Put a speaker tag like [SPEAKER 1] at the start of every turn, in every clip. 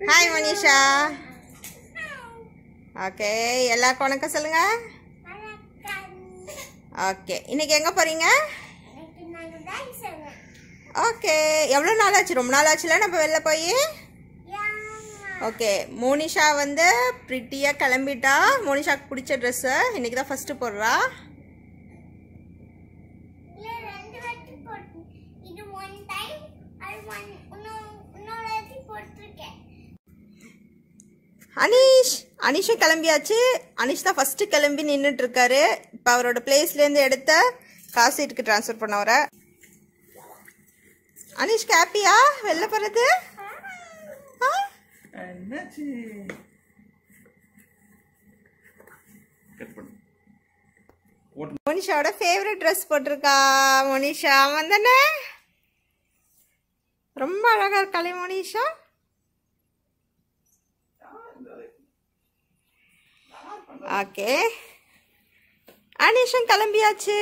[SPEAKER 1] Hi Manisha okay எல்லாருக்கும் வணக்கம் சொல்லுங்க ஓகே இன்னைக்கு எங்க போறீங்க ஓகே எவ்வளோ நாள் ஆச்சு ரொம்ப நாள் ஆச்சுல நம்ம வெளில போய் ஓகே மோனிஷா வந்து ப்ரிட்டியாக கிளம்பிட்டா மோனிஷாக்கு பிடிச்ச ட்ரெஸ்ஸு இன்னைக்கு தான் ஃபஸ்ட்டு போடுறா அனீஷ் அனீஷும் கிளம்பியாச்சு அனீஷ் தான் ஃபஸ்ட்டு கிளம்பி நின்றுட்டு இருக்காரு இப்போ அவரோட பிளேஸ்லேருந்து எடுத்த காசீட்டுக்கு ட்ரான்ஸ்ஃபர் பண்ண வர அனீஷ் ஹாப்பியா வெளில போகிறது ஆ
[SPEAKER 2] என்னாச்சு கட் பண்ணு
[SPEAKER 1] மோனிஷாவோட ஃபேவரட் ட்ரெஸ் போட்டிருக்கா மோனிஷா அவன் தானே ரொம்ப அழகா இருக்காளே மோனிஷா ஓகே அனீஷும் கிளம்பியாச்சு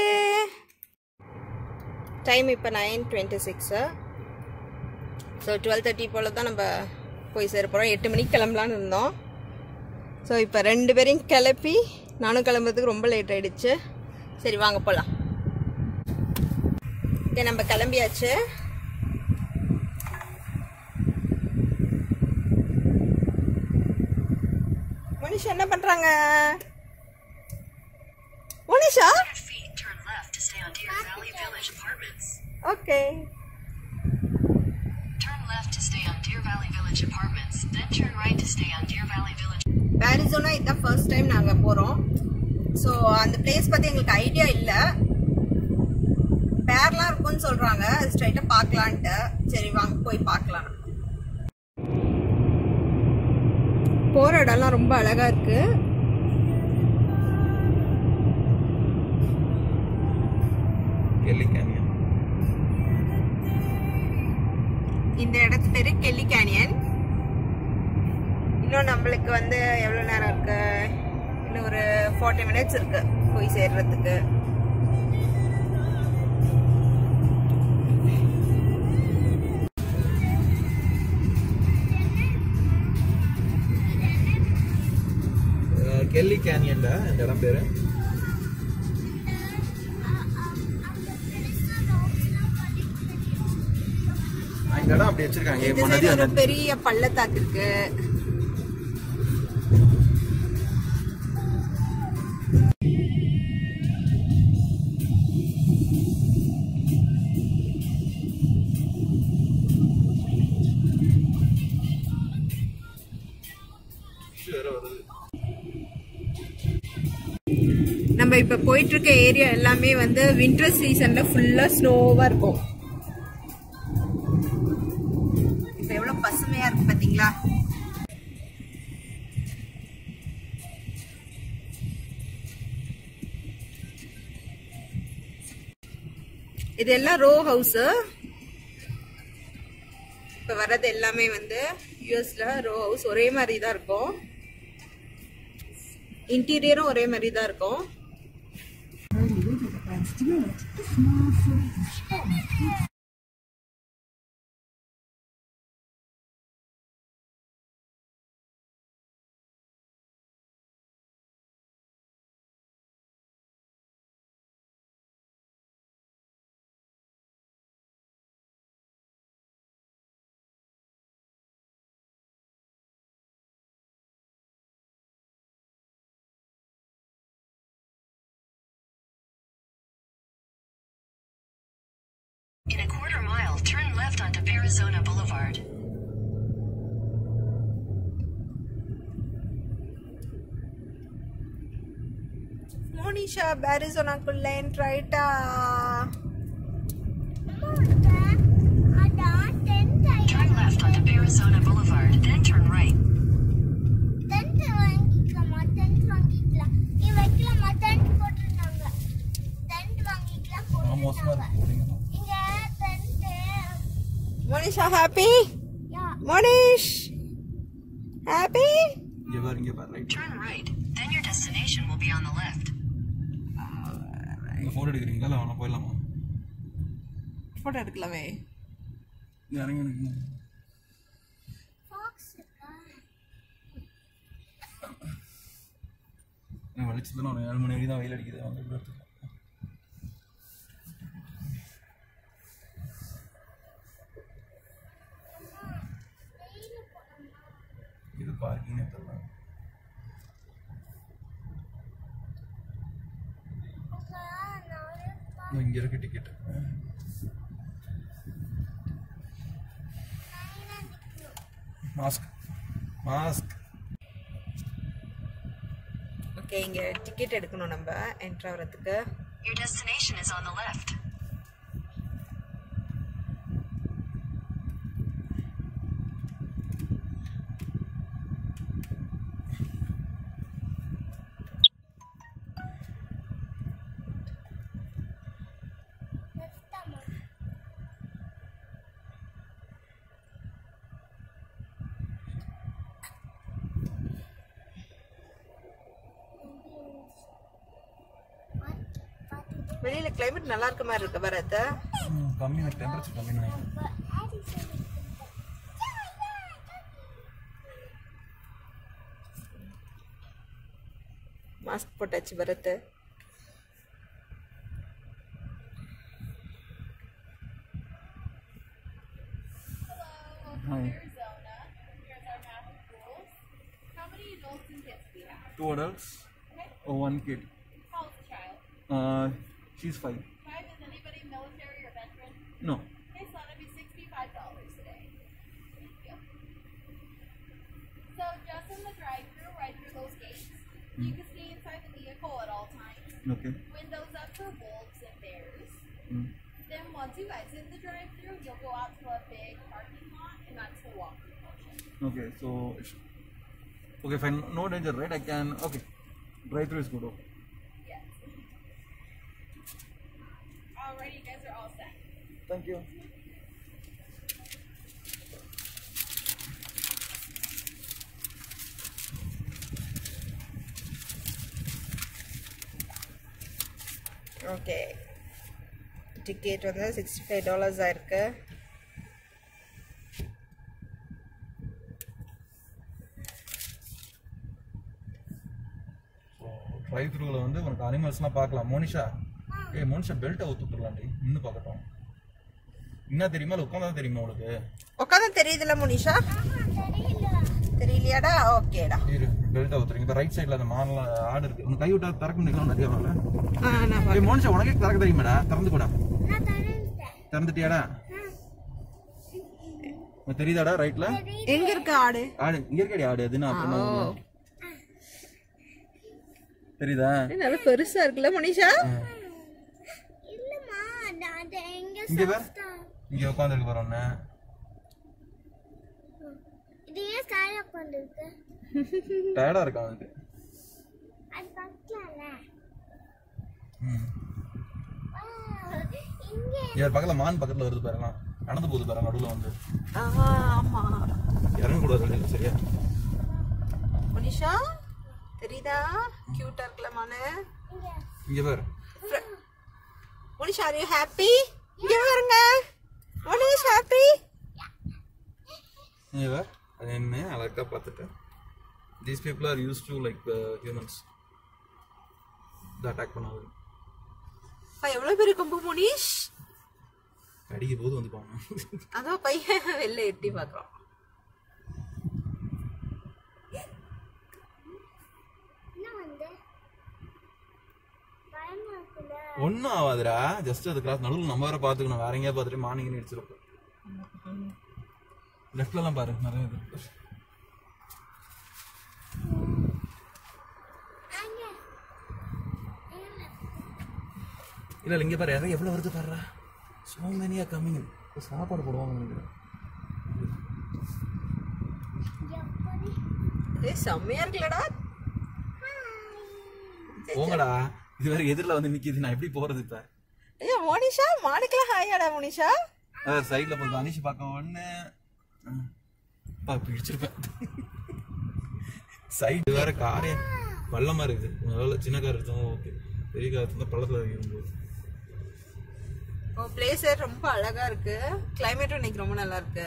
[SPEAKER 1] டைம் இப்போ nine twenty six so twelve thirty போல் தான் நம்ம போய் சேர போகிறோம் எட்டு மணிக்கு கிளம்பலான்னு இருந்தோம் ஸோ இப்போ ரெண்டு பேரையும் கிளப்பி நானும் கிளம்புறதுக்கு ரொம்ப லேட் ஆயிடுச்சு சரி வாங்க போகலாம் ஓகே நம்ம கிளம்பியாச்சு மனிஷா என்ன பண்றாங்க Manisha
[SPEAKER 3] feet, turn left to stay on Deer Valley Village Apartments.
[SPEAKER 1] Okay
[SPEAKER 3] Turn left to stay on Deer Valley Village Apartments, then turn right to stay on Deer Valley Village.
[SPEAKER 1] பேரிசோனா இதுதான் ஃபர்ஸ்ட் டைம் நாங்கள் போகிறோம் so அந்த place பற்றி எங்களுக்கு idea இல்லை பேர்லாம் இருக்கும்னு சொல்கிறாங்க ஸ்ட்ரைட்டாக பார்க்கலான்ட்டு சரி வாங்க போய் பார்க்கலாம் போகிற இடம்லாம் ரொம்ப அழகாக இருக்குது
[SPEAKER 2] கெல்லி கேனியன்
[SPEAKER 1] இந்த இடத்து பேரு கெல்லி கேனியன் இன்னும் நம்மளுக்கு வந்து எவ்வளோ நேரம் இருக்கு இன்னும் ஒரு ஃபார்ட்டி மினிட்ஸ் இருக்கு போய் சேர்றதுக்கு
[SPEAKER 2] கெல்லி கேனியன்டா இந்த இடம் பேரு ஆ, இந்த இடம் அப்படி வச்சிருக்காங்க
[SPEAKER 1] இந்த
[SPEAKER 2] இப்போ நதி
[SPEAKER 1] சைடு ஒரு
[SPEAKER 2] வந்து
[SPEAKER 1] பெரிய பள்ளத்தாக்கு இருக்கு
[SPEAKER 2] வேற வருது
[SPEAKER 1] நம்ம இப்ப போயிட்டு இருக்க ஏரியா எல்லாமே வந்து வின்டர் சீசன்ல ஃபுல்லா ஸ்னோவா இருக்கும் இப்ப எவ்வளவு பசுமையா இருக்கு பாத்தீங்களா இது எல்லாம் ரோ ஹவுஸ் இப்ப வர்றது எல்லாமே வந்து யூஎஸ்ல ரோ ஹவுஸ் ஒரே மாதிரி தான் இருக்கும் இன்டீரியரும் ஒரே மாதிரி தான் இருக்கும்
[SPEAKER 3] In a quarter mile, turn left onto Arizona Boulevard.
[SPEAKER 1] Monisha பேரிசோனாக்குள்ள ரைட்டா
[SPEAKER 3] Turn left onto Arizona Boulevard, then turn right.
[SPEAKER 2] மோசமா இருக்கு
[SPEAKER 1] மோனிஷா ஹாப்பி மோனிஷ் ஹாப்பி
[SPEAKER 2] இங்க பாரு இங்க பாரு right
[SPEAKER 3] Turn right, then your destination will be on the left.
[SPEAKER 2] இங்க போட்டோ எடுக்கிறீங்களா இல்லை அவனை போயிடலாமா
[SPEAKER 1] போட்டோ எடுக்கலாமே
[SPEAKER 2] இங்க இறங்கி நிக்கணும். அடிச்சதுன்னா ஒரு ஏழு மணி வரைக்கும் தான் வெயில் அடிக்குது வந்து இப்படி எடுத்துக்கலாம் இது பார்க்கிங் தெரியல இதோ இங்க இருக்கு டிக்கெட் மாஸ்க் மாஸ்க்
[SPEAKER 1] ஓகே இங்கே டிக்கெட் எடுக்கணும் நம்ம என்ட்ரு ஆகிறதுக்கு
[SPEAKER 3] Your destination is on the left.
[SPEAKER 1] வெளியில கிளைமேட் நல்லா இருக்க மாதிரி இருக்கு பரத்
[SPEAKER 2] கம்மி டெம்பரேச்சர் கம்மி நினைக்கிறேன்
[SPEAKER 1] மாஸ்க் போட்டாச்சு Bharath
[SPEAKER 2] Hi.
[SPEAKER 4] Arizona. Here's our map of schools. How many adults and kids do we have?
[SPEAKER 2] Two adults or one kid.
[SPEAKER 4] How old's the child?
[SPEAKER 2] Uh, she's five.
[SPEAKER 4] Five. Is anybody military or veteran?
[SPEAKER 2] No.
[SPEAKER 4] Okay, so that'll be sixty-five dollars today. Thank you. So just in the drive-through, right through those gates, you can stay inside the vehicle at all times.
[SPEAKER 2] Okay.
[SPEAKER 4] Windows up for wolves and bears.
[SPEAKER 2] Mm.
[SPEAKER 4] Then once you exit the drive-through, you'll go out to a big parking lot, and that's the walking portion.
[SPEAKER 2] Okay. So. It's, okay. Fine. No danger, right? I can. Okay. Drive through is good. Okay.
[SPEAKER 4] Yes. Alrighty, you guys are all set.
[SPEAKER 2] Thank you.
[SPEAKER 1] Okay ticket வந்து sixty five dollars ஆயிருக்கு
[SPEAKER 2] drive த்ரூல வந்து உனக்கு அனிமல்ஸ்லாம் பார்க்கலாம் மோனிஷா ஏய் மோனிஷா பெல்ட்டை ஒத்துட்டுலாண்டி இன்னும் பார்க்கட்டும் என்ன தெரியுமா இல்லை உட்காந்தா தெரியுமா உனக்கு
[SPEAKER 1] உட்காந்து தெரியுதுல முனிஷா தெரியலையாடா ஓகேடா
[SPEAKER 2] இரு பெல்ட்டை ஒத்துறீங்க இப்போ ரைட் சைடில் அந்த மானலாம் ஆடு இருக்கு உனக்கு கை விட்டா திறக்க முடியல நிறைய வரல
[SPEAKER 1] ஆ நான்
[SPEAKER 2] ஏய் மோனிஷா உனக்கே திறக்க தெரியுமாடா திறந்து கூடா திறந்துட்டியாடா உனக்கு தெரியுதாடா ரைட்ல
[SPEAKER 1] எங்க இருக்கு ஆடு
[SPEAKER 2] ஆடு இங்க இருக்கடி ஆடு அது நான் அப்புறம் நான் வரேன். தெரியுதா
[SPEAKER 1] ஏய், நல்லா பெருசா இருக்குல்ல முனிஷா
[SPEAKER 5] இல்லம்மா நான் அது எங்க
[SPEAKER 2] இங்க பார் இங்க உட்காந்துருக்கு பாரு ஒண்ணு
[SPEAKER 5] இது ஏன் சாய உட்காந்துருக்கு
[SPEAKER 2] டயர்டா இருக்கா அவனுக்கு
[SPEAKER 5] அது பார்க்கலாம்ல
[SPEAKER 2] ம்
[SPEAKER 5] இங்க
[SPEAKER 2] இவர் பக்கத்துல மான் பக்கத்துல வருது பாருலாம் நடந்து போகுது பாரு நடுவுல வந்து
[SPEAKER 1] ஆ, ஆமா
[SPEAKER 2] இறங்க கூடாது வெளியில, சரியா
[SPEAKER 1] முனிஷா தெரியுதா கியூட்டா இருக்குல்ல மானு
[SPEAKER 5] இங்க
[SPEAKER 2] இங்க பாரு
[SPEAKER 1] முனிஷா ஆர் யூ ஹாப்பி இங்க பாருங்க முனிஷ் ஹாப்பி
[SPEAKER 2] இங்க பார் அது என்ன அழகா பார்த்துட்டேன் these people are use to like humans attack பண்ணாது
[SPEAKER 1] எவ்வளவு பெரிய கொம்பு முனிஷ்
[SPEAKER 2] கடிக்க போது வந்து பாங்க
[SPEAKER 1] அதான் பையன் வெளில எட்டி பாக்குறோம்
[SPEAKER 5] என்ன வந்து பயமா இருக்குல்ல
[SPEAKER 2] ஒன்றும் ஆகாதுடா ஜஸ்ட் அது கிராஸ் நடுவில் நம்ம வேற பார்த்துக்கணும் வேற எங்கேயா பார்த்துட்டு மார்னிங் அடிச்சிருப்போம் லெஃப்ட்லலாம் பாரு நிறைய இது
[SPEAKER 5] அங்க
[SPEAKER 2] இல்ல இல்ல இங்க பாரு யாரும் எவ்வளவு வருது பாருடா சோ மெனியா கம்மிங் சாப்பாடு போடுவாங்க நினைக்கிறேன்
[SPEAKER 5] எப்படி
[SPEAKER 1] ஏய் செம்மையா இருக்குல்லடா
[SPEAKER 2] போங்கடா இது வேற எதிரில் வந்து நிக்குது நான் எப்படி போறது இப்ப
[SPEAKER 1] ஏய் மோனிஷா மானுக்கெல்லாம் ஹாயாடா மோனிஷா
[SPEAKER 2] சைட்ல போய் அனிஷ் பார்க்க ஒண்ணு பா பிடிச்சிருப்பேன் சைடு வேற காரே பள்ளமா இருக்குது அதனால சின்ன கார் எடுத்தோம் ஓகே பெரிய கார் இருந்தா பள்ளத்துல இருக்கும்போது
[SPEAKER 1] ஓ பிளேஸ் ரொம்ப அழகா இருக்கு கிளைமேட்டும் இன்னைக்கு ரொம்ப நல்லா இருக்கு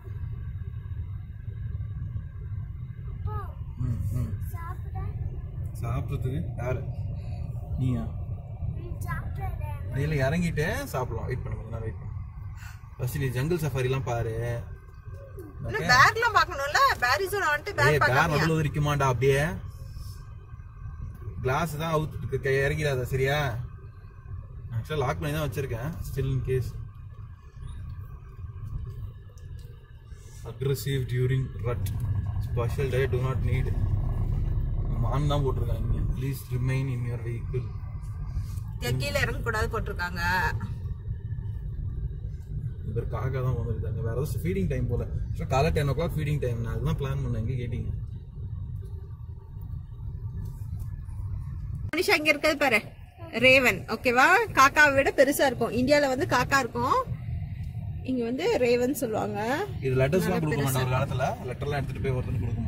[SPEAKER 2] ம் ம்
[SPEAKER 5] சாப்பிட
[SPEAKER 2] சாப்பிட்றதுக்கு யாரு நீயா
[SPEAKER 5] சாப்பிட்றேன்
[SPEAKER 2] அதில் இறங்கிட்டு சாப்பிடலாம் வெயிட் பண்ண கொஞ்ச நேரம் வெயிட் பண்ணு ஃபர்ஸ்ட் நீ ஜங்கிள் சஃபாரிலாம் பாரு
[SPEAKER 1] இன்னும் பேர்லாம் பார்க்கணும்ல பேரிசோனா வந்துட்டு
[SPEAKER 2] ஏய்
[SPEAKER 1] பேர்
[SPEAKER 2] பேர்
[SPEAKER 1] பார்க்காம
[SPEAKER 2] நடுவில் இருக்குமாண்டா அப்படியே கிளாஸ் தான் அவுத்து கை இறங்கிறாத சரியா ஆக்சுவலாக லாக் பண்ணி தான் வச்சிருக்கேன் still in case aggressive during rut special day do not need மான் தான் போட்டிருக்காங்க இங்கே please remain in your vehicle
[SPEAKER 1] கீழே இறங்க கூடாது போட்டிருக்காங்க
[SPEAKER 2] இவர் காக்கா தான் வந்துருக்காங்க வேற ஏதாவது ஃபீடிங் டைம் போல ஆக்சுவலாக காலை ten o'clock feeding time நான் அதுதான் பிளான் பண்ணேன் எங்கே கேட்டீங்க
[SPEAKER 1] மனுஷா இங்க இருக்கிறது பாரு ரேவன் ஓகேவா காக்காவை விட பெருசா இருக்கும் இந்தியால வந்து காக்கா இருக்கும் இங்க வந்து ரேவன் சொல்லுவாங்க
[SPEAKER 2] இது லெட்டர்ஸ்லாம் கொடுக்க மாட்டோம் ஒரு காலத்துல லெட்டர்லாம் எடுத்துட்டு போய் ஒருத்தனுக்கு கொடுக்கணும்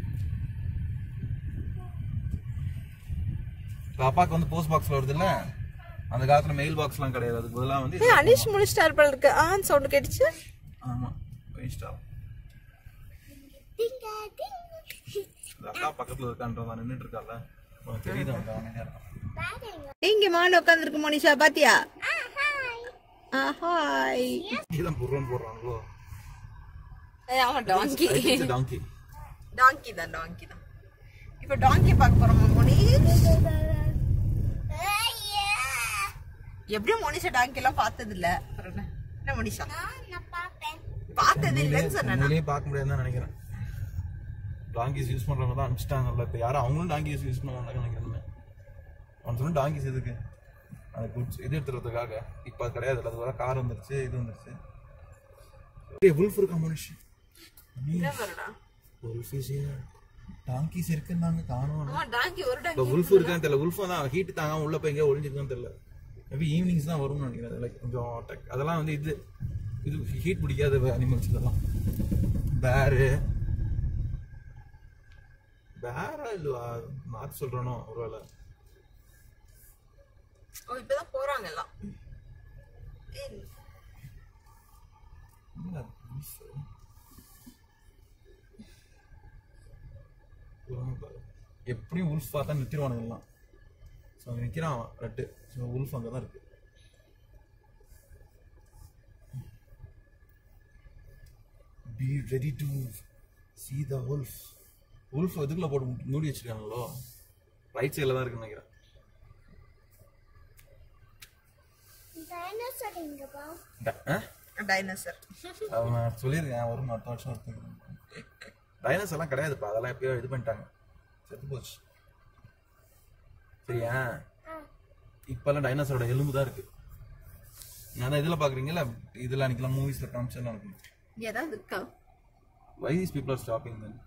[SPEAKER 2] இப்ப அப்பாக்கு வந்து போஸ்ட் பாக்ஸ்ல வருது இல்ல அந்த காலத்துல மெயில் பாக்ஸ்லாம் கிடையாது அதுக்கு பதிலா வந்து
[SPEAKER 1] ஏய், அனிஷ் முடிச்சிட்டாரு போல இருக்கு ஆ சவுண்ட் கேட்டுச்சு
[SPEAKER 2] ஆமா இன்ஸ்டா
[SPEAKER 5] டிங்க டிங்
[SPEAKER 2] இந்த அக்கா பக்கத்துல இருக்கான்றவன் நின்னுட்டு இருக்கால உனக்கு தெரியுது அவங்க அமைதியா இருக்கான்
[SPEAKER 5] பாருங்க
[SPEAKER 1] இங்க மான் உட்காந்துருக்கு மோனிஷா பாத்தியா
[SPEAKER 5] ஆ ஹாய்
[SPEAKER 1] ஆ ஹாய்
[SPEAKER 2] இதான் புர்றன் போடுறாங்களோ
[SPEAKER 1] அவன் டாங்கி
[SPEAKER 2] டாங்கி
[SPEAKER 1] டாங்கி தான் டாங்கி தான் இப்போ டாங்கி பார்க்க போறோமா மோனி
[SPEAKER 5] ஐயா
[SPEAKER 1] எப்படியும் மோனிஷா டாங்கி எல்லாம் பார்த்தது இல்ல அப்புறம் என்ன? என்ன மோனிஷா
[SPEAKER 5] நான் பாப்பேன்
[SPEAKER 1] பார்த்தது இல்லைன்னு சொன்னேன்
[SPEAKER 2] உண்மையிலேயே பார்க்க முடியாதுன்னு தான் நினைக்கிறேன் டாங்கிஸ் யூஸ் பண்றவங்க தான் அனுப்பிச்சிட்டாங்கல்ல இப்போ யாரும் அவங்களும் டாங்கிஸ் யூஸ் பண்ணுவாங்க நினைக்கிறேன் அவன் சொன்ன டாங்கிஸ் எதுக்கு அது குட்ஸ் இது எடுத்துறதுக்காக இப்போ அது கிடையாது அது வர கார் வந்துருச்சு இது வந்துருச்சு ஏய் உல்ஃப் இருக்கா மனுஷன்
[SPEAKER 1] என்ன வரடா
[SPEAKER 2] ஒரு ஃபிஷியா டாங்கிஸ் இருக்குன்னாங்க காணும்
[SPEAKER 1] ஆமா டாங்கி ஒரு
[SPEAKER 2] இப்போ
[SPEAKER 1] டாங்கி
[SPEAKER 2] உல்ஃப் இருக்கான்னு தெரியல உல்ஃப் தான் ஹீட் தாங்க உள்ள போய் எங்கேயோ ஒளிஞ்சிருக்கான்னு தெரியல மேபி ஈவினிங்ஸ் தான் வரும்னு நினைக்கிறேன் லைக் கொஞ்சம் attack. அதெல்லாம் வந்து இது இது ஹீட் பிடிக்காத அனிமல்ஸ் இதெல்லாம் பேரு பேரா இல்லையா மாற்றி சொல்கிறனோ ஒருவேளை
[SPEAKER 1] ஓ இப்பதான் போறாங்க எல்லாம் ஏய்,
[SPEAKER 2] என்னடா wolf? இவனை பாரு. எப்படியும் உல்ஃப் பார்த்தா நிறுத்திடுவானுங்க எல்லாம் ஸோ அங்கே நிற்கிறான் அவன் ரெட்டு ஸோ உல்ஃப் அங்கே தான் இருக்கு be ready to see the wolf wolf எதுக்குள்ள போட்டு மூ- மூடி வச்சிருக்காங்களோ ரைட் சைடில் தான் இருக்குன்னு நினைக்கிறேன்
[SPEAKER 5] டைனோசர் எங்கப்பா
[SPEAKER 2] ட- ஆ?
[SPEAKER 1] டைனோசர்
[SPEAKER 2] அவன் சொல்லியிருக்கேன் வரும் அடுத்த வருஷம் ஒருத்தர் டைனஸ் எல்லாம் கிடையாதுப்பா அதெல்லாம் எப்பயோ இது பண்ணிட்டாங்க செத்து போச்சு சரியா இப்பெல்லாம் டைனோசரோட எலும்பு தான் இருக்கு நான் இதில் பார்க்குறீங்களா இதில் அன்னைக்கெல்லாம் மூவிஸில் காமிச்செல்லாம் இருக்கும்
[SPEAKER 1] ஏதாவது இருக்கா
[SPEAKER 2] why these people are stopping then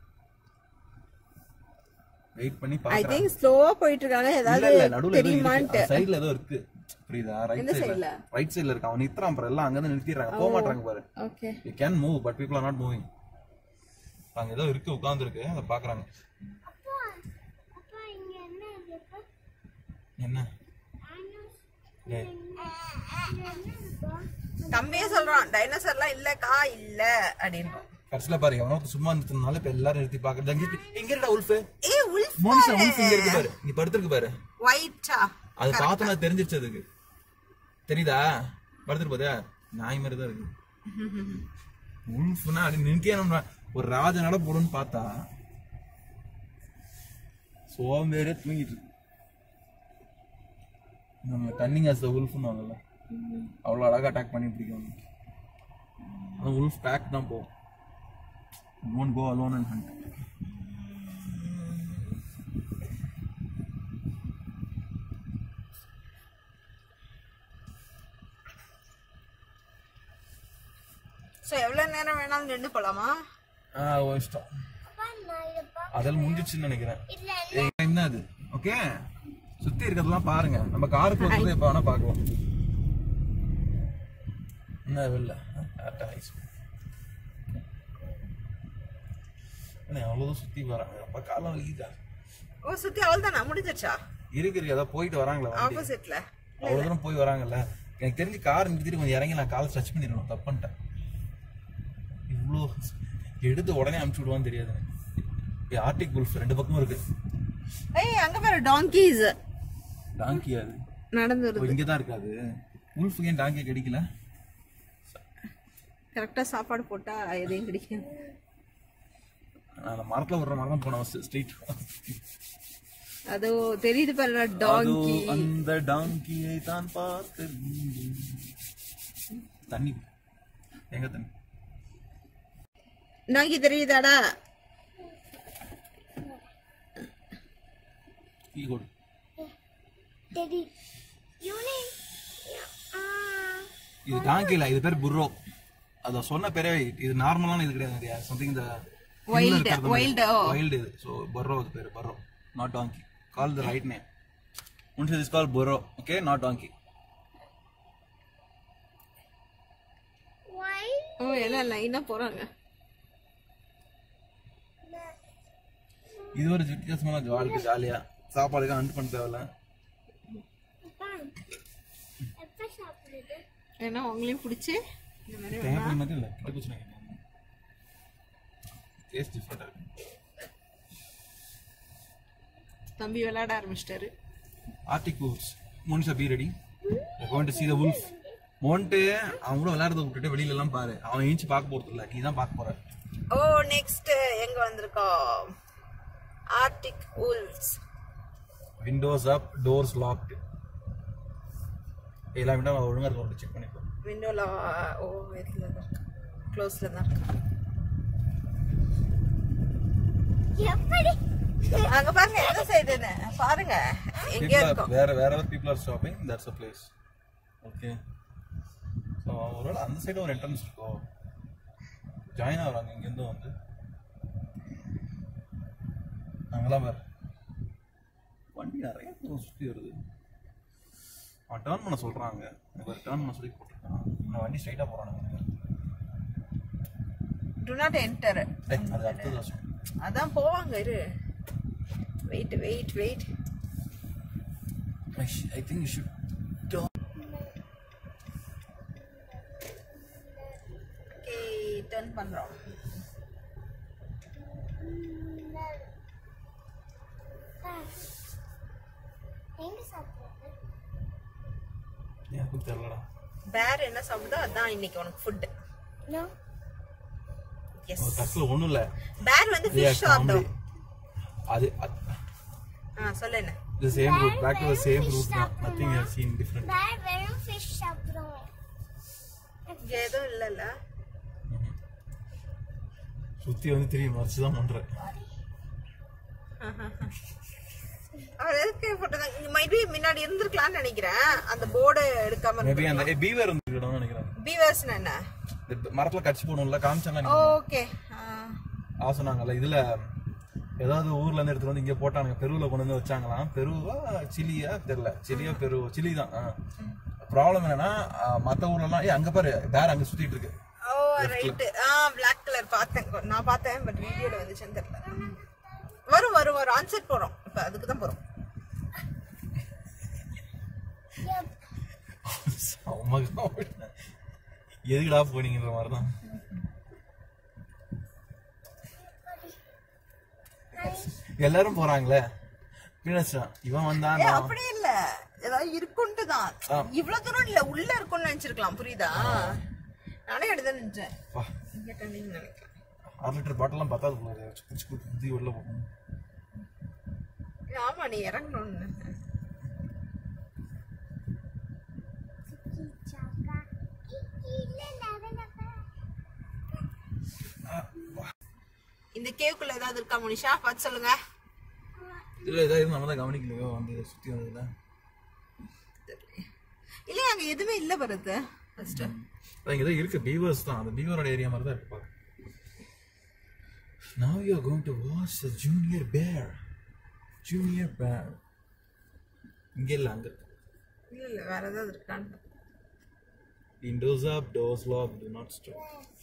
[SPEAKER 2] wait பண்ணி
[SPEAKER 1] ஐ
[SPEAKER 2] பார்க்குறேன்
[SPEAKER 1] திங்க் ஸ்லோவா போயிட்டு இருக்காங்க
[SPEAKER 2] இல்ல
[SPEAKER 1] ஏதாவது
[SPEAKER 2] இல்ல நடுவுல ஏதோ
[SPEAKER 1] தெரியுமான்ட்டு
[SPEAKER 2] இருக்கு சைடுல ஏதோ இருக்கு புரியுதா ரைட்
[SPEAKER 1] எந்த
[SPEAKER 2] சைடுல
[SPEAKER 1] side ல?
[SPEAKER 2] ரைட் சைடுல இருக்கு அவன் நிறுத்துறான் பாரு எல்லாம் அங்க இருந்து நிறுத்திடுறாங்க போக மாட்டாங்க பாரு
[SPEAKER 1] okay
[SPEAKER 2] you can move but people are not moving அங்க ஏதோ இருக்கு உட்கார்ந்து இருக்கு அதை பாக்குறாங்க
[SPEAKER 5] அப்பா அப்பா இங்க என்ன இருக்கு
[SPEAKER 2] என்ன
[SPEAKER 5] டைனோசர்
[SPEAKER 2] ஏய்,
[SPEAKER 5] இங்க என்ன இருக்குப்பா
[SPEAKER 1] தம்பியே சொல்றான் டைனோசர்லாம் இல்லக்கா இல்ல அப்படின்னு
[SPEAKER 2] கடைசியில பாரு எவனோ ஒருத்தன் சும்மா நிறுத்தினால இப்ப எல்லாரும் நிறுத்தி பாக்குறது அங்க இருக்கு. எங்க இருக்கா wolf
[SPEAKER 1] a wolf
[SPEAKER 2] Monisha wolf இங்க இருக்கு பாரு நீ படுத்திருக்கு பாரு
[SPEAKER 1] ஒயிட்டா
[SPEAKER 2] அது பார்த்தோன்னா தெரிஞ்சிருச்சு அதுக்கு தெரியுதா படுத்துட்டு போதே நாய் மாதிரி தான் இருக்கு உல்ஃப்னா அப்படி நிற்கணும் ஒரு ராஜ நட போடுன்னு பார்த்தா சோம்பேறியே தூங்கிட்டு இருக்கு நம்ம கன்னிங் அஸ் த உல்ஃப்னு வாங்கல அவ்வளோ அழகா அட்டாக் பண்ணி பிடிக்கும் அந்த உல்ஃப் பேக் தான் போகும் one go alone and hunt
[SPEAKER 1] so எவ்வளவு நேரம் வேணாலும் நின்று போலாமா
[SPEAKER 2] ஆ ஓ இஷ்டம்
[SPEAKER 5] அப்பா நான் இதப்பா
[SPEAKER 2] அதெல்லாம் முடிஞ்சிச்சுன்னு நினைக்கிறேன்
[SPEAKER 5] இல்ல
[SPEAKER 2] ஏய், time தான் அது ஓகே சுத்தி இருக்கிறதெல்லாம் பாருங்க நம்ம காருக்கு வந்து எப்ப வேணா பார்க்கலாம் என்ன வெளில அவ்வளவு சுத்தி வராங்க அப்ப காலம் வலிக்குதா
[SPEAKER 1] ஓ சுத்தி அவள் தானே முடிஞ்சிருச்சா
[SPEAKER 2] இருக்கு இருக்கு ஏதாவது போயிட்டு வராங்களா வண்டி
[SPEAKER 1] ஆப்போசிட்ல
[SPEAKER 2] அவ்வளவு தூரம் போய் வராங்கல்ல எனக்கு தெரிஞ்சு கார் நிறுத்திட்டு கொஞ்சம் இறங்கி நான் காலை ஸ்ட்ரெச் பண்ணிடணும் தப்புன்ட்டேன் இவ்வளோ எடுத்து உடனே அனுப்பிச்சு விடுவான்னு தெரியாது எனக்கு ஆர்டிக் குல்ஃப் ரெண்டு பக்கமும் இருக்கு
[SPEAKER 1] ஏய் அங்க பாரு டாங்கீஸ்
[SPEAKER 2] டாங்கி அது
[SPEAKER 1] நடந்து
[SPEAKER 2] ஓ,
[SPEAKER 1] வருது
[SPEAKER 2] இங்கதான் இருக்காது உல்ஃபுக்கு ஏன் டாங்கி கிடைக்கல
[SPEAKER 1] கரெக்டா சாப்பாடு போட்டா எதையும் கிடைக்கும்
[SPEAKER 2] நான் அந்த மரத்துல விடுற மரம் தான் போனோம் ஸ்ட்ரீட்
[SPEAKER 1] அதோ தெரியுது பாரு
[SPEAKER 2] அதோ
[SPEAKER 1] டாங்கி
[SPEAKER 2] அந்த டாங்கியை தான் பார்த்து தண்ணி எங்க தண்ணி
[SPEAKER 1] டாங்கி தெரியுதாடா
[SPEAKER 2] டீ கொடு
[SPEAKER 5] Daddy, you need. Ah.
[SPEAKER 2] இது டாங்கி இல்ல இது பேர் புர்ரோ அத சொன்ன பேரே இது நார்மலான இது கிடையாது சம்திங் இந்த
[SPEAKER 1] Wild, wild, oh.
[SPEAKER 2] வைல்டு இது ஸோ பர்ரோ அது பேர் burro not donkey call the right name ones is call burro okay not donkey
[SPEAKER 5] Why?
[SPEAKER 1] Oh எல்லாம் லைனா போறாங்க
[SPEAKER 2] இது ஒரு வித்தியாசமான வாழ்க்கை ஜாலியா சாப்பாடுக்கு அண்ட் பண்ண தேவையில்ல
[SPEAKER 5] எப்ப சாப்பிடுறது
[SPEAKER 1] ஏன்னா உங்களையும் பிடிச்சி இந்த மாதிரி
[SPEAKER 2] தேங்காய் மாதிரி இல்லை கிட்ட குச்சினா டேஸ்ட் டிஃப்ரெண்டாக இருக்கு
[SPEAKER 1] தம்பி விளையாட ஆரம்பிச்சிட்டாரு
[SPEAKER 2] arctic wolves Monisha be ready going to see the wolf Montu அவன் கூட விளையாடுறத விட்டுட்டு வெளியில எல்லாம் பாரு அவன் ஏஞ்சி பார்க்க போறது இல்ல நீ தான் பார்க்க போற
[SPEAKER 1] ஓ நெக்ஸ்ட் எங்க வந்திருக்கோம் arctic wolves
[SPEAKER 2] windows up doors locked எல்லா விண்டோ ஒழுங்கா இருக்க செக் பண்ணிக்கோ
[SPEAKER 1] விண்டோல ஓ இதுல தான் இருக்கு க்ளோஸ்ல தான் இருக்கு
[SPEAKER 5] எப்படி
[SPEAKER 1] அங்க பாருங்க எந்த சைடுன்னு பாருங்க எங்க
[SPEAKER 2] People are-
[SPEAKER 1] இருக்கோம்
[SPEAKER 2] வேற வேற people are shopping that's a place okay so ஒருவேளை அந்த சைடு ஒரு என்ட்ரன்ஸ் இருக்கோ ஜாயின் ஆகுறாங்க இங்கேருந்து வந்து அங்கெல்லாம் வேற வண்டி நிறைய தூரம் சுற்றி வருது அவன் டேர்ன் பண்ண சொல்றாங்க எனக்கு ஒரு டேர்ன் பண்ண சொல்லி போட்டிருக்கான் நான் வண்டி ஸ்ட்ரைட்டாக போகிறானுங்க
[SPEAKER 1] டு நாட் என்டர்
[SPEAKER 2] அது அடுத்தது வருஷம்
[SPEAKER 1] அதான் போவாங்க இரு wait wait wait
[SPEAKER 2] I think you should
[SPEAKER 1] okay turn பண்றோம்
[SPEAKER 5] எங்க சாப்பிடுறது
[SPEAKER 2] எனக்கு தெரியலடா
[SPEAKER 1] பேர் என்ன சாப்பிடுதோ அதான் இன்னைக்கு உனக்கு ஃபுட்
[SPEAKER 5] நோ
[SPEAKER 1] எஸ்
[SPEAKER 2] ஒரு தட்டில் ஒன்றும் இல்லை
[SPEAKER 1] பேர் வந்து ஃபிஷ் சாப்பிடும்
[SPEAKER 2] அது
[SPEAKER 1] ஆ சொல்லு என்ன
[SPEAKER 2] the same route back to the same route தான் nothing else seen different
[SPEAKER 5] வேற வெறும் ஃபிஷ் சாப்பிடுவோம்
[SPEAKER 1] இங்க எதுவும் இல்லைல்ல
[SPEAKER 2] சுத்தி வந்து திரும்பி மறைச்சு தான் பண்றேன்
[SPEAKER 1] அவர் எதுக்கு போட்டதான் இங்க மைபி முன்னாடி இருந்திருக்கலாம்னு நினைக்கிறேன் அந்த போர்டு எடுக்காம
[SPEAKER 2] மேபி அந்த பீவர் வந்து நினைக்கிறேன்
[SPEAKER 1] பீவர்ஸ்னா என்ன
[SPEAKER 2] இந்த மரத்துல கடிச்சு போகணும்ல காமிச்சாங்க
[SPEAKER 1] ஓகே
[SPEAKER 2] ஆ சொன்னாங்கல்ல இதுல ஏதாவது ஊர்ல இருந்து எடுத்துட்டு வந்து இங்க போட்டானுங்க பெருவுல கொண்டு வந்து வச்சாங்களாம் பெருவா சிலியா தெரியல சிலியோ பெரு சிலி தான் ப்ராப்ளம் என்னன்னா ஆ, மத்த ஊர்ல எல்லாம் ஏய் அங்க பாரு பேர் அங்க சுத்திட்டு இருக்கு
[SPEAKER 1] oh right a black colour பார்த்தேன் நான் பார்த்தேன் பட் வீடியோல வந்துச்சுன்னு தெரியல வரும் வரும் வரும் ஆன்சர் போறோம் இப்ப அதுக்கு தான் போறோம்
[SPEAKER 2] செம்ம எதுக்குடா போனீங்கன்ற மாதிரி தான் எல்லாரும் போறாங்களே பின்னஸ்டா இவன் வந்தான்
[SPEAKER 1] ஏய்,
[SPEAKER 2] நான்
[SPEAKER 1] அப்படி இல்ல ஏதாவது இருக்குன்ட்டு தான்
[SPEAKER 2] ஆ.
[SPEAKER 1] இவ்வளவு தூரம் இல்ல உள்ள இருக்கும்னு நினைச்சிருக்கலாம் புரியுதா நானே எடுத்து நினைச்சேன்
[SPEAKER 2] வா
[SPEAKER 1] இங்க டர்னிங் நினைக்கிறேன்
[SPEAKER 2] அரை லிட்டர் பாட்டிலாம் பத்தாது போல இருக்கு. குச்சி குச்சி குத்தி உள்ள போகணும்
[SPEAKER 1] ஏய், ஆமா நீ இறங்கணும்னு
[SPEAKER 5] சாக்கா இல்ல லெவனப்பா
[SPEAKER 1] இந்த கேவுக்குள்ள ஏதாவது இருக்கா முனிஷா பார்த்து சொல்லுங்க
[SPEAKER 2] இல்ல ஏதாவது நம்ம தான் கவனிக்கலையோ வந்து இதை சுத்தி வந்ததுல
[SPEAKER 1] இல்ல அங்க எதுவுமே இல்ல பரத்து ஃபர்ஸ்ட்
[SPEAKER 2] அதான் இங்க தான் இருக்கு பீவர்ஸ் தான் அந்த பீவரோட ஏரியா மாதிரி தான் இருக்கு பாக்க Now you are going to watch the junior bear. Junior bear. இங்க இல்ல அங்க
[SPEAKER 1] இல்ல இல்ல வேற ஏதாவது இருக்கான்னு
[SPEAKER 2] Windows up, doors locked, do not stop.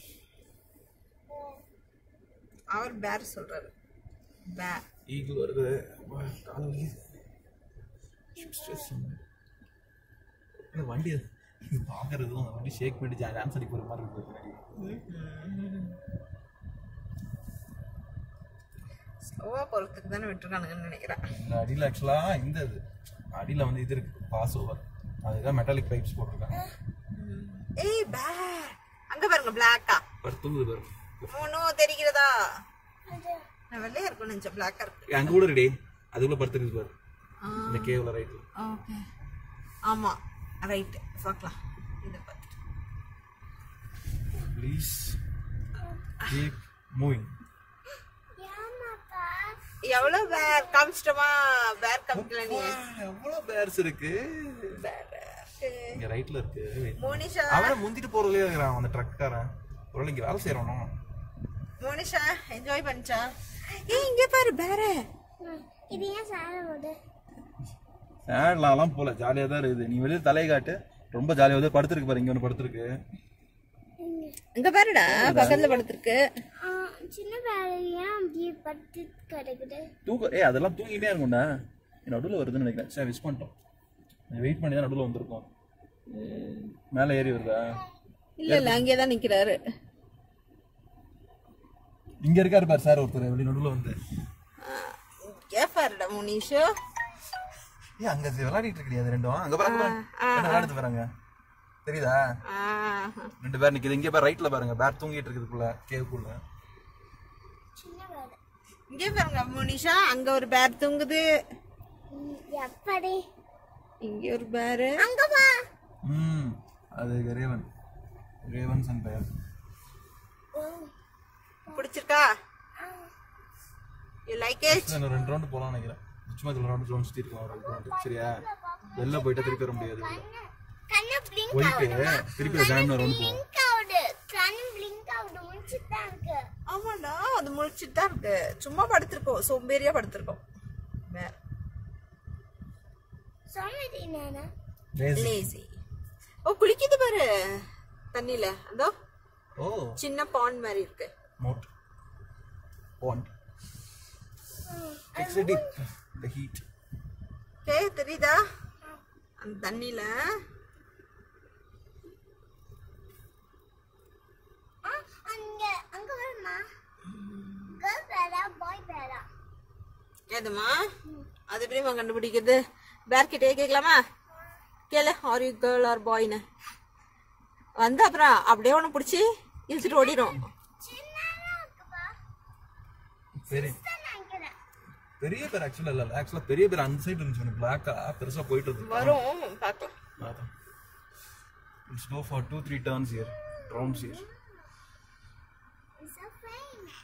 [SPEAKER 1] அவர் பேர் சொல்றாரு பேர்
[SPEAKER 2] ஈகிள் வருது அப்பா, கால் வலிக்குது Should stress somewhere. இந்த வண்டி இது பாக்குறதும் அந்த வண்டி ஷேக் பண்ணி டான்ஸ் அடி போற மாதிரி இருக்கு பின்னாடி
[SPEAKER 1] ஸ்லோவா போறதுக்கு தானே விட்டுருக்கானுங்கன்னு நினைக்கிறேன்
[SPEAKER 2] இந்த அடியில் ஆக்சுவலாக இந்த இது அடியில் வந்து இது இருக்கு பாஸ் ஓவர் அதுதான் மெட்டாலிக் பைப்ஸ் போட்டிருக்காங்க
[SPEAKER 1] ஏய் பேர் அங்க பாருங்க பிளாக்கா
[SPEAKER 2] பர் தூங்குது பாரு
[SPEAKER 1] மூணும் தெரிகிறதா நான் வெள்ளையா இருக்கும் நினைச்சேன் பிளாக்கா இருக்கு
[SPEAKER 2] ஏய், அங்க கூட ரெடி அதுக்குள்ள படுத்துருக்கு பாரு இந்த கேவ்ல ரைட்ல
[SPEAKER 1] ஓகே ஆமா ரைட் பார்க்கலாம் இதை பார்த்துட்டு
[SPEAKER 2] ப்ளீஸ் கீப் மூவிங்
[SPEAKER 5] ஏமாப்பா
[SPEAKER 1] எவ்வளவு பேர் காமிச்சிட்டோமா பேர் காமிக்கல நீ
[SPEAKER 2] எவ்வளவு பேர்ஸ் இருக்கு இங்க ரைட்ல இருக்கு
[SPEAKER 1] மோனிஷா
[SPEAKER 2] அவனை முந்திட்டு போறதுலயே இருக்கிறான் அந்த ட்ரக்காரன் ஒருவேளை இங்க வேலை செய்யறானோ
[SPEAKER 1] மோனிஷா என்ஜாய் பண்ணிச்சா ஏய் இங்க பாரு பேர
[SPEAKER 5] ம், இது ஏன் சார போது
[SPEAKER 2] சேட்லாம் போல ஜாலியா தான் இருக்குது நீ வெளியே தலையை காட்டு ரொம்ப ஜாலியா வந்து படுத்துருக்கு பாரு இங்க ஒன்று படுத்துருக்கு
[SPEAKER 1] இங்க பாருடா பக்கத்துல படுத்திருக்கு
[SPEAKER 5] ஆ, சின்ன வேலை ஏன் அப்படியே படுத்து கிடக்குது
[SPEAKER 2] தூக்க ஏய் அதெல்லாம் தூங்கிட்டே இருக்கும்டா நடுவில் வருதுன்னு நினைக்கிறேன் சரி விஷ் பண்ணிட்டோம் வெயிட் பண்ணி தான் நடுவில் வந்திருக்கோம் மேலே ஏறி வருதா
[SPEAKER 1] இல்ல இல்ல அங்கேயே தான் நிக்கிறாரு
[SPEAKER 2] இங்க இருக்காரு பாரு சார் ஒருத்தர் வெளியே நடுவில் வந்து
[SPEAKER 1] இங்கே பாருடா முனிஷு
[SPEAKER 2] ஏய் அங்க இது விளையாடிட்டு இருக்கிறியா அது ரெண்டும் அங்க பாருங்க பாருங்க. ரெண்டு விளையாடுது பாருங்க தெரியுதா
[SPEAKER 1] ஆ,
[SPEAKER 2] ரெண்டு பேர் நிக்குது இங்க பாரு ரைட்ல பாருங்க பேர் தூங்கிட்டு இருக்குதுக்குள்ள கேவுக்குள்ள
[SPEAKER 5] சின்ன வேலை
[SPEAKER 1] இங்கே பாருங்க முனிஷா அங்க ஒரு பேர் தூங்குது
[SPEAKER 5] ம், எப்படி
[SPEAKER 1] இங்க ஒரு பேரு
[SPEAKER 5] அங்க வா
[SPEAKER 2] ம் அது ரேவன் ரேவன் சன் பெயர்
[SPEAKER 1] பிடிச்சிருக்கா யூ லைக் இட்
[SPEAKER 2] இன்னும் ரெண்டு ரவுண்டு போகலாம்னு நினைக்கிறேன் சும்மா இதில் ரவுண்டு ரவுண்ட் சுற்றி இருக்கோம் ஒரு ரெண்டு ரவுண்டு சரியா வெளில போயிட்டா திருப்பி வர முடியாது
[SPEAKER 5] கண்ணு பிளிங்க்
[SPEAKER 2] போயிட்டு திருப்பி ஜாயின் ரவுண்டு போவோம்
[SPEAKER 5] பிளிங்க் ஆகுது கண்ணு பிளிங்க் ஆகுது முடிச்சுட்டு தான் இருக்கு
[SPEAKER 1] ஆமாடா அது முழிச்சிட்டு தான் இருக்கு சும்மா படுத்திருக்கோம் சோம்பேறியா படுத்திருக்கோம் வேற
[SPEAKER 5] சொன்னது நானா
[SPEAKER 2] லேசி
[SPEAKER 1] லேசி ஓ குளிக்குது பாரு தண்ணியில அதோ
[SPEAKER 2] ஓ
[SPEAKER 1] சின்ன பாண்ட் மாதிரி இருக்கு
[SPEAKER 2] moat pond it's dip the heat
[SPEAKER 1] okay தெரியுதா அந்த தண்ணியில
[SPEAKER 5] ஆ, அங்க அங்க வருமா கேர்ள் பேரா பாய் பேரா
[SPEAKER 1] ஏதுமா அது எப்படிமா கண்டுபிடிக்கிறது பேர் கிட்டே கேட்கலாமா கேளு ஆர் யூ கேர்ள் ஆர் பாய்னு வந்து அப்புறம் அப்படியே ஒன்று பிடிச்சி இழுத்துட்டு ஓடிடும்
[SPEAKER 5] சின்னதா இருக்குப்பா
[SPEAKER 2] பெரிய
[SPEAKER 5] தான் நினைக்கிறேன்
[SPEAKER 2] பெரிய பேர் ஆக்சுவலாக இல்லை ஆக்சுவலாக பெரிய பேர் அந்த சைடு இருந்துச்சு ஒன்று பிளாக்கா பெருசாக போயிட்டு இருக்கு
[SPEAKER 1] வரும் பார்க்கலாம்
[SPEAKER 2] அதான் it's go for two three turns year rounds year
[SPEAKER 5] It's so famous.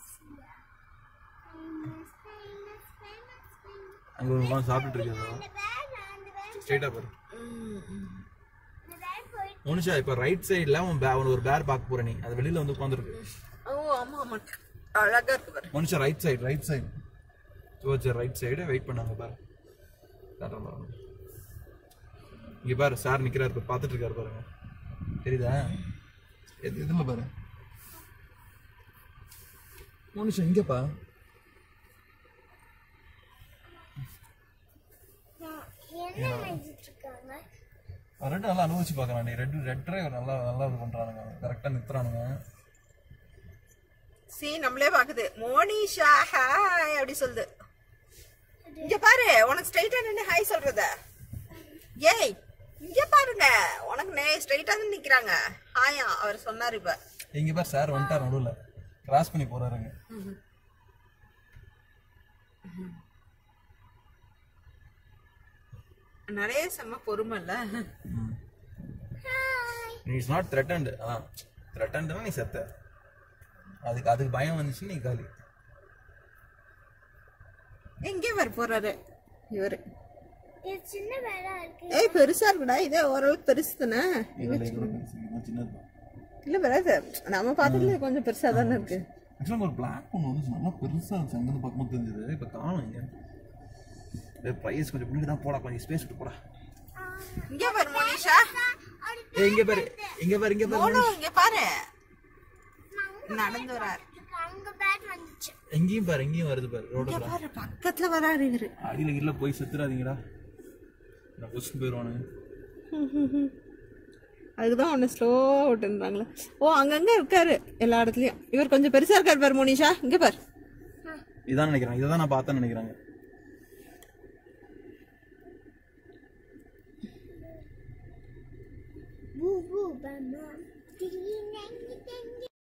[SPEAKER 5] Famous, famous, famous, famous.
[SPEAKER 2] அங்கே ஒரு உட்காந்து சாப்பிட்டுட்டு இருக்கிறதா
[SPEAKER 5] அந்த bag, அந்த bag,
[SPEAKER 2] ஸ்ட்ரெயிட்டாக பாரு
[SPEAKER 5] அந்த bag போயிட்டு
[SPEAKER 2] மனுஷா இப்போ ரைட் சைடில் அவன் பே அவன் ஒரு பேர் பார்க்க போற நீ அது வெளியில் வந்து உட்காந்துருக்கு
[SPEAKER 1] ஓ ஆமா ஆமா அழகா இருக்கு பாரு
[SPEAKER 2] Manusha right side right side towards right side wait பண்ணாங்க பாரு காட்டுறேன் பாருங்க இங்க பாரு சார் நிக்கிறாரு பாரு பார்த்துட்டு இருக்காரு பாருங்க தெரியுதா எது எதுல பாரு மனுஷன் இங்கப்பா
[SPEAKER 5] நான் என்ன நினைச்சிட்டு இருக்காங்க
[SPEAKER 2] ரெண்டு நல்லா அனுபவிச்சு பார்க்கலாம் நீ ரெண்டு ரெட் டிரைவர் நல்லா நல்லா இது பண்றானுங்க கரெக்டா நிறுத்துறானுங்க
[SPEAKER 1] சி நம்மளே பாக்குது மோனிஷா ஹாய் அப்படி சொல்லுது இங்க பாரு உனக்கு ஸ்ட்ரைட்டா நின்னு ஹாய் சொல்றத ஏய் இங்க பாருங்க உனக்கு நே ஸ்ட்ரைட்டா தான் நிக்கிறாங்க ஹாயா அவர் சொன்னாரு இப்ப
[SPEAKER 2] இங்க பாரு சார் வந்துட்டார் நடுவில் கிராஸ் பண்ணி போறாருங்க
[SPEAKER 1] நிறைய செம்ம பொறுமை இல்ல
[SPEAKER 2] நீ இஸ் நாட் த்ரெட்டன்டு ஆ த்ரெட்டன்டுனா நீ செத்த அதுக்கு அதுக்கு பயம் வந்துச்சு நீ காலி
[SPEAKER 1] எங்கே வர போறாரு இவரு
[SPEAKER 5] இது சின்ன வேலை இருக்கு
[SPEAKER 1] ஏய் பெருசா இருக்குடா இதே ஓரளவுக்கு பெருசு தானே
[SPEAKER 2] இதில் இவ்வளோ சின்னது
[SPEAKER 1] இல்ல வராது நம்ம பார்த்ததுல கொஞ்சம் பெருசா தானே இருக்கு
[SPEAKER 2] ஆக்சுவலாக ஒரு பிளாக் ஒன்று வந்து நல்லா பெருசாக இருந்துச்சு அங்கேருந்து பார்க்கும்போது தெரிஞ்சது இப்போ காணும் இங்கே ப்ரைஸ் கொஞ்சம் பின்னாடி தான் போடா கொஞ்சம் ஸ்பேஸ் விட்டு போடா
[SPEAKER 1] இங்க பாரு மோனிஷா
[SPEAKER 2] ஏய் இங்கே பாரு இங்கே பாரு இங்கே பாரு
[SPEAKER 1] மோனு இங்க பாரு நடந்து வராரு
[SPEAKER 5] அங்க பேட் வந்துச்சு
[SPEAKER 2] எங்கேயும் பாரு எங்கேயும் வருது பாரு ரோடு
[SPEAKER 1] இங்க பாரு பக்கத்துல வராரு இவரு
[SPEAKER 2] அடியில் கீழே போய் செத்துறாதீங்கடா நான் கொஸ்டின் போயிடுவானுங்க
[SPEAKER 1] அதுக்குதான் உன்னை ஸ்லோவா விட்டுருந்தாங்களே ஓ அங்கங்க இருக்காரு எல்லா இடத்துலயும் இவர் கொஞ்சம் பெருசா இருக்காரு பாரு மோனிஷா இங்க பாரு
[SPEAKER 2] இதான் நினைக்கிறேன் இதை தான் நான் பார்த்தேன்னு நினைக்கிறேங்க
[SPEAKER 5] Boo boo, bam bam. Ding ding ding ding.